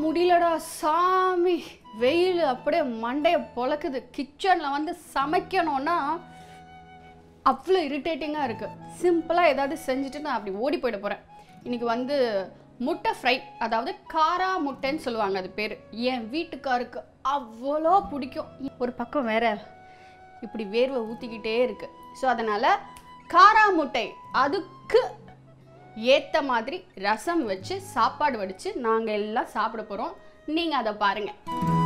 முடியலடா சாமி வெயில் அப்படியே மண்டையை பொழக்குது கிச்சனில் வந்து சமைக்கணும்னா அவ்வளோ இரிட்டேட்டிங்காக இருக்குது சிம்பிளாக ஏதாவது செஞ்சுட்டு நான் அப்படி ஓடி போயிட போகிறேன் இன்றைக்கி வந்து முட்டை ஃப்ரை அதாவது காரா முட்டைன்னு சொல்லுவாங்க அது பேர் என் வீட்டுக்காருக்கு அவ்வளோ பிடிக்கும் ஒரு பக்கம் வேற இப்படி வேர்வை ஊற்றிக்கிட்டே இருக்கு ஸோ அதனால் காரா முட்டை அதுக்கு ஏற்ற மாதிரி ரசம் வச்சு சாப்பாடு வடித்து நாங்கள் எல்லாம் சாப்பிட போகிறோம் நீங்கள் அதை பாருங்கள்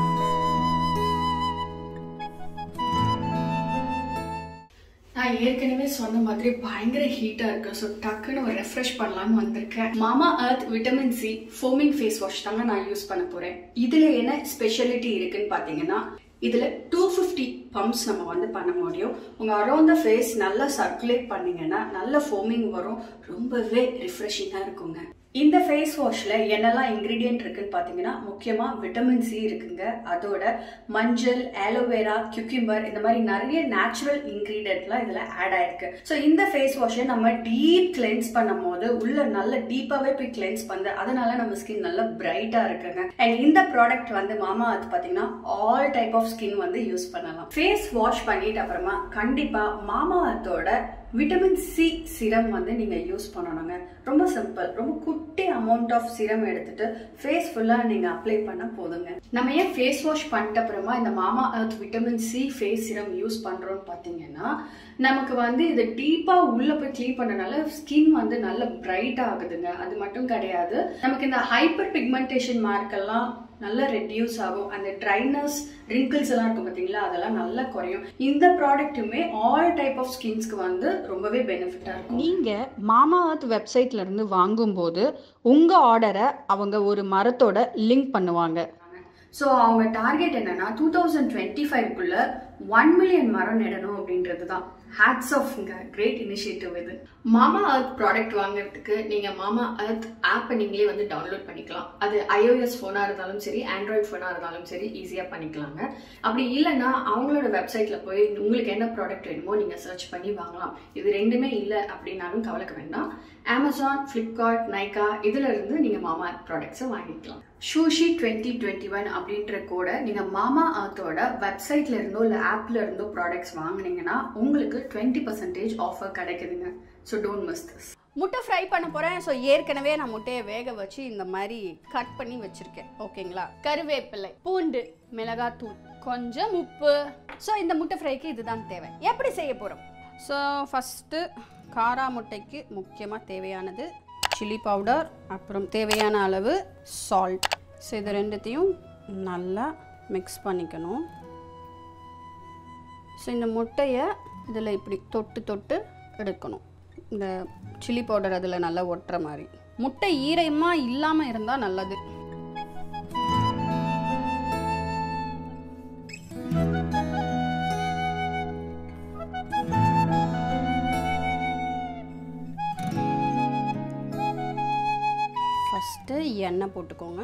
நான் ஏற்கனவே சொன்ன மாதிரி பயங்கர ஹீட்டா இருக்கு ஸோ டக்குன்னு ஒரு ரெஃப்ரெஷ் பண்ணலாம்னு வந்திருக்கேன் மாமா earth vitamin C foaming face wash தாங்க நான் யூஸ் பண்ண போறேன் இதுல என்ன ஸ்பெஷாலிட்டி இருக்குன்னு பாத்தீங்கன்னா இதுல டூ ஃபிஃப்டி பம்ப்ஸ் நம்ம வந்து பண்ண முடியும் உங்க அரௌண்ட் த ஃபேஸ் நல்லா சர்க்குலேட் பண்ணீங்கன்னா நல்ல ஃபோமிங் வரும் ரொம்பவே ரிஃப்ரெஷிங்கா இருக்குங்க இந்த ஃபேஸ் வாஷ்ல என்னெல்லாம் இன்கிரீடியன்ட் இருக்குன்னு பார்த்தீங்கன்னா முக்கியமாக விட்டமின் சி இருக்குங்க அதோட மஞ்சள் ஆலோவேரா கியூக்கிம்பர் இந்த மாதிரி நிறைய நேச்சுரல் இன்கிரீடியன்ட்லாம் இதில் ஆட் ஆயிருக்கு ஸோ இந்த ஃபேஸ் வாஷை நம்ம டீப் கிளென்ஸ் பண்ணும் போது உள்ள நல்ல டீப்பாகவே போய் கிளென்ஸ் பண்ணுது அதனால நம்ம ஸ்கின் நல்ல பிரைட்டாக இருக்குங்க அண்ட் இந்த ப்ராடக்ட் வந்து மாமா அது பார்த்தீங்கன்னா ஆல் டைப் ஆஃப் ஸ்கின் வந்து யூஸ் பண்ணலாம் ஃபேஸ் வாஷ் பண்ணிட்டு அப்புறமா கண்டிப்பாக மாமா அர்த்தோட விட்டமின் சி சிரம் வந்து நீங்க யூஸ் பண்ணணுங்க ரொம்ப சிம்பிள் ரொம்ப குட்டி அமௌண்ட் ஆஃப் சிரம் எடுத்துட்டு ஃபேஸ் ஃபுல்லா நீங்க அப்ளை பண்ண போதுங்க நம்ம ஏன் ஃபேஸ் வாஷ் பண்ணிட்ட அப்புறமா இந்த மாமா earth vitamin C face serum use பண்றோம்னு பாத்தீங்கன்னா நமக்கு வந்து இது டீப்பா உள்ள போய் க்ளீன் பண்ணனால ஸ்கின் வந்து நல்ல பிரைட் ஆகுதுங்க அது மட்டும் கிடையாது நமக்கு இந்த ஹைப்பர் பிக்மெண்டேஷன் மார்க் எல்லாம் நல்லா ரெடியூஸ் ஆகும் அந்த ட்ரைனஸ் ரிங்கிள்ஸ் எல்லாம் இருக்கும் பார்த்தீங்களா அதெல்லாம் நல்லா குறையும் இந்த ப்ராடக்ட்டுமே ஆல் டைப் ஆஃப் ஸ்கின்ஸ்க்கு வந்து ரொம்பவே பெனிஃபிட்டாக இருக்கும் நீங்கள் மாமா அர்த் வெப்சைட்ல இருந்து வாங்கும்போது உங்கள் ஆர்டரை அவங்க ஒரு மரத்தோட லிங்க் பண்ணுவாங்க ஸோ அவங்க டார்கெட் என்னன்னா டூ தௌசண்ட் டுவெண்ட்டி ஃபைவ்க்குள்ள ஒன் மில்லியன் மரம் நடணும் அப்படின்றது தான் ஹேட்ஸ் ஆஃப்ங்க கிரேட் இனிஷியேட்டிவ் இது மாமா அர்த் ப்ராடக்ட் வாங்குறதுக்கு நீங்கள் மாமா அர்த் ஆப்பை நீங்களே வந்து டவுன்லோட் பண்ணிக்கலாம் அது iOS ஃபோனாக இருந்தாலும் சரி ஆண்ட்ராய்ட் ஃபோனாக இருந்தாலும் சரி ஈஸியாக பண்ணிக்கலாங்க அப்படி இல்லைன்னா அவங்களோட வெப்சைட்டில் போய் உங்களுக்கு என்ன ப்ராடக்ட் வேணுமோ நீங்கள் சர்ச் பண்ணி வாங்கலாம் இது ரெண்டுமே இல்லை அப்படின்னாலும் கவலைக்க வேண்டாம் அமேசான் ஃப்ளிப்கார்ட் நைகா இதுல இருந்து நீங்கள் மாமா அர்த் ப்ராடக்ட்ஸை வாங்கிக்கலாம் ஷூஷி டுவெண்ட்டி டுவெண்ட்டி ஒன் அப்படின்ற கோட நீங்கள் மாமா அர்த்தோட வெப்சைட்ல இருந்தோ இல்லை ஆப்ல இருந்தோ ப்ராடக்ட்ஸ் வாங்குனீங்கன்னா உங்களுக்கு டுவெண்ட்டி பர்சன்டேஜ் ஆஃபர் கிடைக்குதுங்க ஸோ டோன்ட் மிஸ் திஸ் முட்டை ஃப்ரை பண்ண போகிறேன் ஸோ ஏற்கனவே நான் முட்டையை வேக வச்சு இந்த மாதிரி கட் பண்ணி வச்சுருக்கேன் ஓகேங்களா கருவேப்பிலை பூண்டு மிளகாத்தூள் கொஞ்சம் உப்பு ஸோ இந்த முட்டை ஃப்ரைக்கு இதுதான் தேவை எப்படி செய்ய போகிறோம் ஸோ ஃபஸ்ட்டு காரா முட்டைக்கு முக்கியமாக தேவையானது சில்லி பவுடர் அப்புறம் தேவையான அளவு சால்ட் ஸோ இது ரெண்டுத்தையும் நல்லா மிக்ஸ் பண்ணிக்கணும் ஸோ இந்த முட்டையை இதில் இப்படி தொட்டு தொட்டு எடுக்கணும் இந்த சில்லி பவுடர் அதில் நல்லா ஒட்டுற மாதிரி முட்டை ஈரமாக இல்லாமல் இருந்தால் நல்லது ஃபஸ்ட்டு எண்ணெய் போட்டுக்கோங்க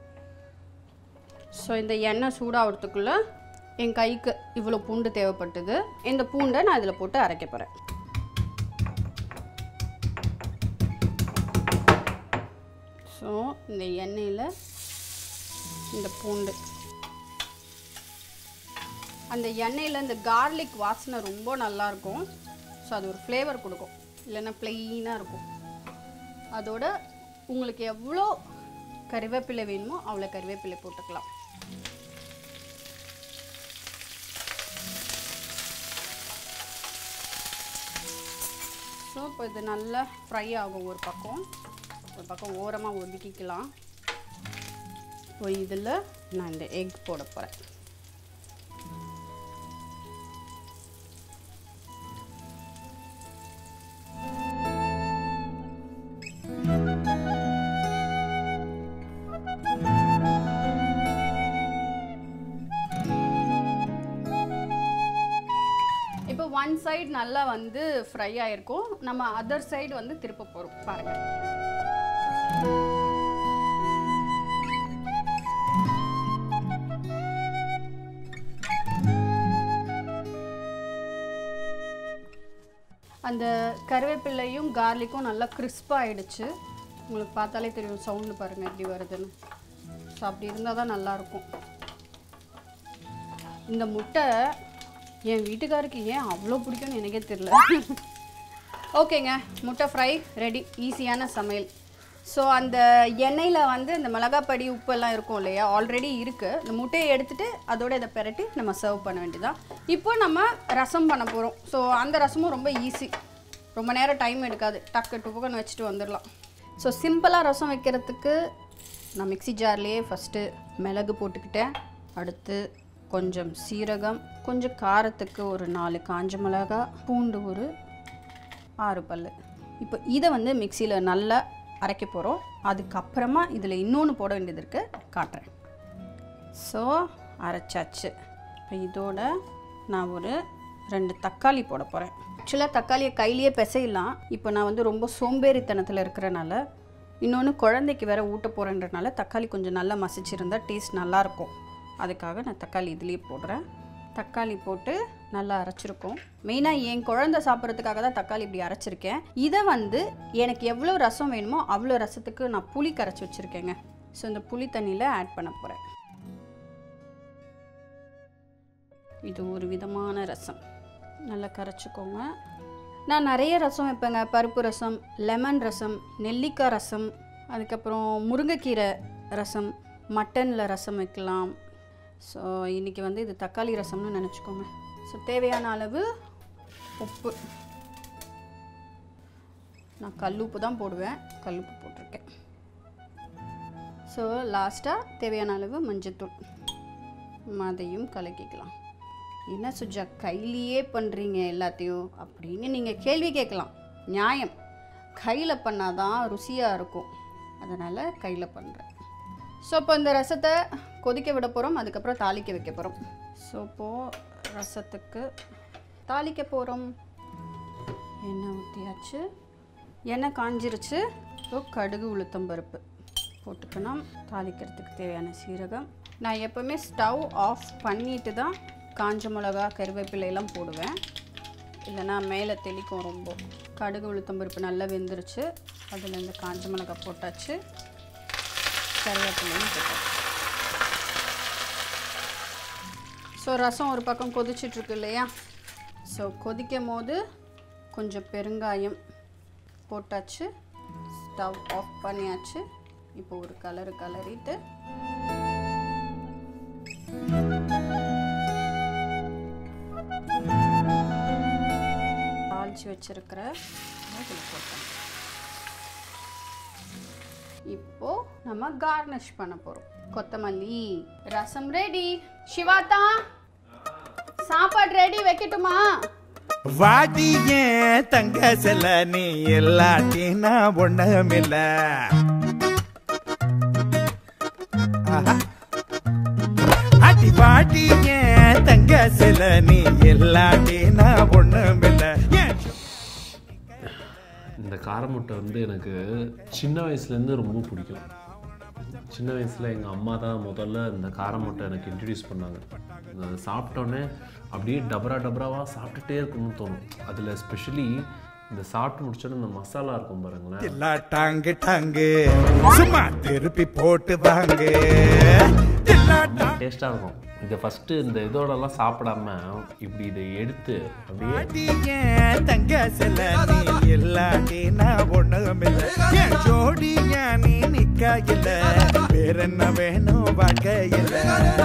ஸோ இந்த எண்ணெய் சூடாகிறதுக்குள்ளே என் கைக்கு இவ்வளோ பூண்டு தேவைப்பட்டது இந்த பூண்டை நான் இதில் போட்டு அரைக்க போகிறேன் ஸோ இந்த எண்ணெயில் இந்த பூண்டு அந்த எண்ணெயில் இந்த கார்லிக் வாசனை ரொம்ப நல்லாயிருக்கும் ஸோ அது ஒரு ஃப்ளேவர் கொடுக்கும் இல்லைன்னா ப்ளெயினாக இருக்கும் அதோட உங்களுக்கு எவ்வளோ கறிவேப்பிலை வேணுமோ அவ்வளோ கறிவேப்பிலை போட்டுக்கலாம் ஸோ இப்போ இது நல்லா ஃப்ரை ஆகும் ஒரு பக்கம் ஒரு பக்கம் ஓரமாக ஒதுக்கிக்கலாம் இப்போ இதில் நான் இந்த எக் போட போகிறேன் இப்போ ஒன் சைடு நல்லா வந்து ஃப்ரை ஆயிருக்கும் நம்ம அதர் சைடு வந்து திருப்ப போகிறோம் பாருங்கள் அந்த கருவேப்பிலையும் கார்லிக்கும் நல்லா கிறிஸ்பாக ஆயிடுச்சு உங்களுக்கு பார்த்தாலே தெரியும் சவுண்டு பாருங்கள் எப்படி வருதுன்னு ஸோ ஸோ அப்படி இருந்தால் தான் நல்லாயிருக்கும் இந்த முட்டை என் வீட்டுக்காருக்கு ஏன் அவ்வளோ பிடிக்கும்னு எனக்கே தெரியல ஓகேங்க முட்டை ஃப்ரை ரெடி ஈஸியான சமையல் ஸோ அந்த எண்ணெயில் வந்து இந்த மிளகாப்படி உப்பெல்லாம் இருக்கும் இல்லையா ஆல்ரெடி இருக்குது இந்த முட்டையை எடுத்துட்டு அதோட இதை பெரட்டி நம்ம சர்வ் பண்ண வேண்டியதான் இப்போ நம்ம ரசம் பண்ண போகிறோம் ஸோ அந்த ரசமும் ரொம்ப ஈஸி ரொம்ப நேரம் டைம் எடுக்காது டக்கு டுப்புக்குன்னு வச்சுட்டு வந்துடலாம் ஸோ சிம்பிளாக ரசம் வைக்கிறதுக்கு நான் மிக்ஸி ஜார்லேயே ஃபஸ்ட்டு மிளகு போட்டுக்கிட்டேன் அடுத்து கொஞ்சம் சீரகம் கொஞ்சம் காரத்துக்கு ஒரு நாலு காஞ்ச மிளகா பூண்டு ஒரு ஆறு பல் இப்போ இதை வந்து மிக்சியில் நல்லா அரைக்க போகிறோம் அதுக்கப்புறமா இதில் இன்னொன்று போட வேண்டியது இருக்குது காட்டுறேன் ஸோ அரைச்சாச்சு இப்போ இதோட நான் ஒரு ரெண்டு தக்காளி போட போகிறேன் ஆக்சுவலாக தக்காளியை கையிலேயே பிசையலாம் இப்போ நான் வந்து ரொம்ப சோம்பேறித்தனத்தில் இருக்கிறனால இன்னொன்று குழந்தைக்கு வேற ஊட்ட போகிறேன்றனால தக்காளி கொஞ்சம் நல்லா மசிச்சிருந்தா டேஸ்ட் நல்லாயிருக்கும் அதுக்காக நான் தக்காளி இதுலேயே போடுறேன் தக்காளி போட்டு நல்லா அரைச்சிருக்கோம் மெயினாக என் குழந்தை சாப்பிட்றதுக்காக தான் தக்காளி இப்படி அரைச்சிருக்கேன் இதை வந்து எனக்கு எவ்வளோ ரசம் வேணுமோ அவ்வளோ ரசத்துக்கு நான் புளி கரைச்சி வச்சுருக்கேங்க ஸோ இந்த புளி தண்ணியில் ஆட் பண்ண போகிறேன் இது ஒரு விதமான ரசம் நல்லா கரைச்சிக்கோங்க நான் நிறைய ரசம் வைப்பேங்க பருப்பு ரசம் லெமன் ரசம் நெல்லிக்காய் ரசம் அதுக்கப்புறம் முருங்கைக்கீரை ரசம் மட்டனில் ரசம் வைக்கலாம் ஸோ இன்றைக்கி வந்து இது தக்காளி ரசம்னு நினச்சிக்கோங்க ஸோ தேவையான அளவு உப்பு நான் கல்லுப்பு தான் போடுவேன் கல்லுப்பு போட்டிருக்கேன் ஸோ லாஸ்ட்டாக தேவையான அளவு மஞ்சத்தூள் அதையும் கலக்கிக்கலாம் என்ன சுஜா கையிலேயே பண்ணுறீங்க எல்லாத்தையும் அப்படின்னு நீங்கள் கேள்வி கேட்கலாம் நியாயம் கையில் பண்ணாதான் ருசியாக இருக்கும் அதனால் கையில் பண்ணுறேன் ஸோ இப்போ இந்த ரசத்தை கொதிக்க விட போகிறோம் அதுக்கப்புறம் தாளிக்க வைக்க போகிறோம் ஸோ இப்போது ரசத்துக்கு தாளிக்க போகிறோம் எண்ணெய் ஊற்றியாச்சு எண்ணெய் காஞ்சிருச்சு ஸோ கடுகு உளுத்தம் பருப்பு போட்டுக்கணும் தாளிக்கிறதுக்கு தேவையான சீரகம் நான் எப்போவுமே ஸ்டவ் ஆஃப் பண்ணிட்டு தான் காஞ்ச மிளகா கருவேப்பிலை எல்லாம் போடுவேன் இல்லைன்னா மேலே தெளிக்கும் ரொம்ப கடுகு உளுத்தம் பருப்பு நல்லா வெந்துருச்சு அதில் இந்த காஞ்ச மிளகா போட்டாச்சு கருவேப்பிலையும் போட்டாச்சு ஸோ ரசம் ஒரு பக்கம் கொதிச்சிட்ருக்கு இல்லையா ஸோ கொதிக்கும் போது கொஞ்சம் பெருங்காயம் போட்டாச்சு ஸ்டவ் ஆஃப் பண்ணியாச்சு இப்போ ஒரு கலரு கலரிட்டு தாளிச்சு வச்சிருக்கிற இதில் போட்டோம் இப்போ நம்ம கார்னிஷ் பண்ண போறோம் கொத்தமல்லி ரசம் ரெடி சிவாதா சாப்பாடு ரெடி வைக்கட்டுமா வாடி ஏன் தங்க செல்ல நீ எல்லாட்டினா ஒண்ணுமில்ல ஆஹா. அடி வாடி ஏன் தங்க செல்ல நீ எல்லாட்டினா ஒண்ணுமில்ல ஏன் இந்த காரமுட்டை வந்து எனக்கு சின்ன வயசுலேருந்து ரொம்ப பிடிக்கும் சின்ன வயசில் எங்கள் அம்மா தான் முதல்ல இந்த காரமுட்டை எனக்கு இன்ட்ரடியூஸ் பண்ணாங்க அதை சாப்பிட்டோன்னே அப்படியே டபரா டபராவாக சாப்பிட்டுட்டே இருக்கணும்னு தோணும் அதில் ஸ்பெஷலி இந்த சாப்பிட்டு முடிச்சோன்னே இந்த மசாலா இருக்கும் பாருங்களேன் எல்லா டாங்கு டாங்கு சும்மா திருப்பி போட்டு வாங்க எல்லா டாங்கு டேஸ்ட்டாக இருக்கும் இதை ஃபஸ்ட்டு இந்த இதோடலாம் சாப்பிடாம இப்படி இதை எடுத்து அப்படியே பாட்டி ஏன் தங்க செல்ல நீ இல்லாட்டினா ஒண்ணுமில்ல என் ஜோடி ஏன் நீ நிக்க இல்ல வேற என்ன வேணும் வாழ்க்கையில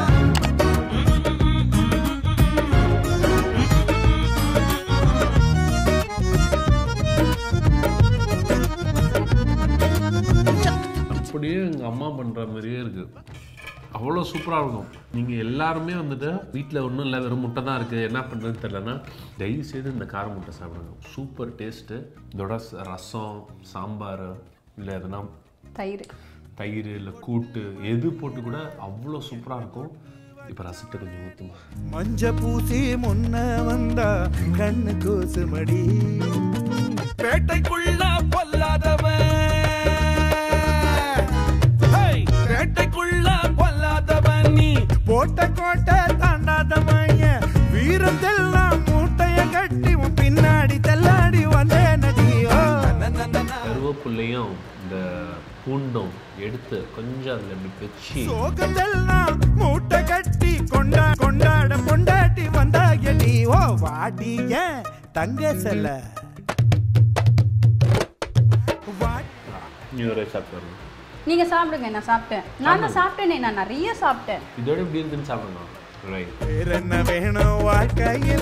அப்படியே எங்கள் அம்மா பண்ணுற மாதிரியே இருக்குது அவ்வளோ சூப்பராக இருக்கும் நீங்கள் எல்லாருமே வந்துட்டு வீட்டில் ஒன்றும் இல்லை வெறும் முட்டை தான் இருக்குது என்ன பண்ணுறதுன்னு தெரிலனா தயவு செய்து இந்த கார முட்டை சாப்பிடுங்க சூப்பர் டேஸ்ட்டு இதோட ச- ரசம் சாம்பார் இல்லை எதனா தயிர் தயிர் இல்லை கூட்டு எது போட்டு கூட அவ்வளோ சூப்பராக இருக்கும் இப்போ ரசத்தை கொஞ்சம் ஊற்றுமா மஞ்ச பூசி முன்ன வந்தா கண்ணு கூசுமடி பேட்டைக்குள்ள பொல்லாதவன் ஹேய்! பேட்டைக்குள்ள பொல்லாதவன் நீ போட்ட கோட்டை தாண்டாதவன் என் வீரத்தெல்லாம் மூட்டைய கட்டி உன் பின்னாடி தள்ளாடி வந்தேன் நடியோ கருவேப்பிலை உள்ளேயும் இந்த பூண்டும் எடுத்து கொஞ்சம் அதில் இப்படி வச்சு சோகமெல்லாம் மூட்டை கட்டி கொண்டா கொண்டாட கொண்டாட்டி வந்தாயடி ஓ வாடிய தங்க செல்ல வா- நீ ஒரே சாப்பிட்டு நீங்கள் சாப்பிடுங்க நான் சாப்பிட்டேன் நான் தான் சாப்பிட்டேனே நான் நிறைய சாப்பிட்டேன் இதோட இப்படி இருக்குன்னு சாப்பிடணும் ரைட் வேற என்ன வேணும் வாழ்க்கையில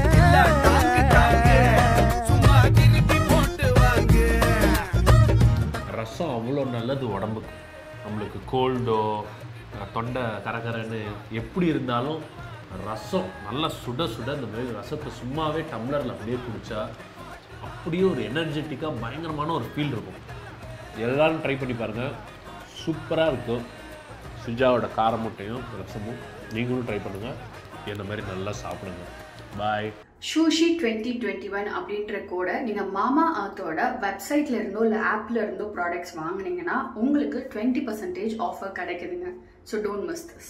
ரசம் அவ்வளோ நல்லது உடம்புக்கு நம்மளுக்கு கோல்டோ தொண்டை கரகரன்னு எப்படி இருந்தாலும் ரசம் நல்லா சுட சுட இந்த மாதிரி ரசத்தை சும்மாவே டம்ளரில் அப்படியே குடிச்சா அப்படியே ஒரு எனர்ஜெட்டிக்காக பயங்கரமான ஒரு ஃபீல் இருக்கும் எல்லாரும் ட்ரை பண்ணி பாருங்கள் சூப்பராக இருக்கும் சுஜாவோட கார முட்டையும் ரசமும் நீங்களும் ட்ரை பண்ணுங்கள் இந்த மாதிரி நல்லா சாப்பிடுங்க பாய் ஷூஷி டுவெண்ட்டி டுவெண்ட்டி ஒன் அப்படின்ற கோடை நீங்கள் மாமா ஆத்தோட வெப்சைட்ல இருந்தோ இல்லை ஆப்ல இருந்தோ ப்ராடக்ட்ஸ் வாங்குனீங்கன்னா உங்களுக்கு டுவெண்ட்டி பர்சன்டேஜ் ஆஃபர் கிடைக்குதுங்க so don't miss this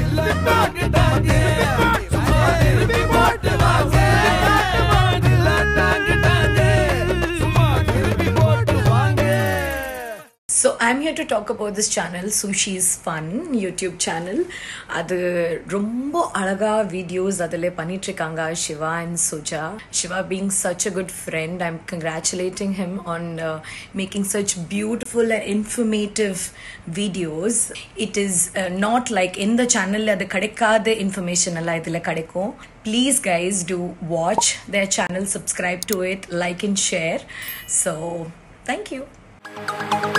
So I'm here to talk about this channel Sushi's Fun YouTube channel. அது ரொம்ப அழகா வீடியோஸ் அதில் பண்ணிட்டு இருக்காங்க Siva and Suja Siva being such a good friend I'm congratulating him on uh, making such beautiful and informative videos. It is uh, not like in the channel அது கிடைக்காத information எல்லாம் இதில் கிடைக்கும் Please guys do watch their channel, subscribe to it, like and share. So thank you.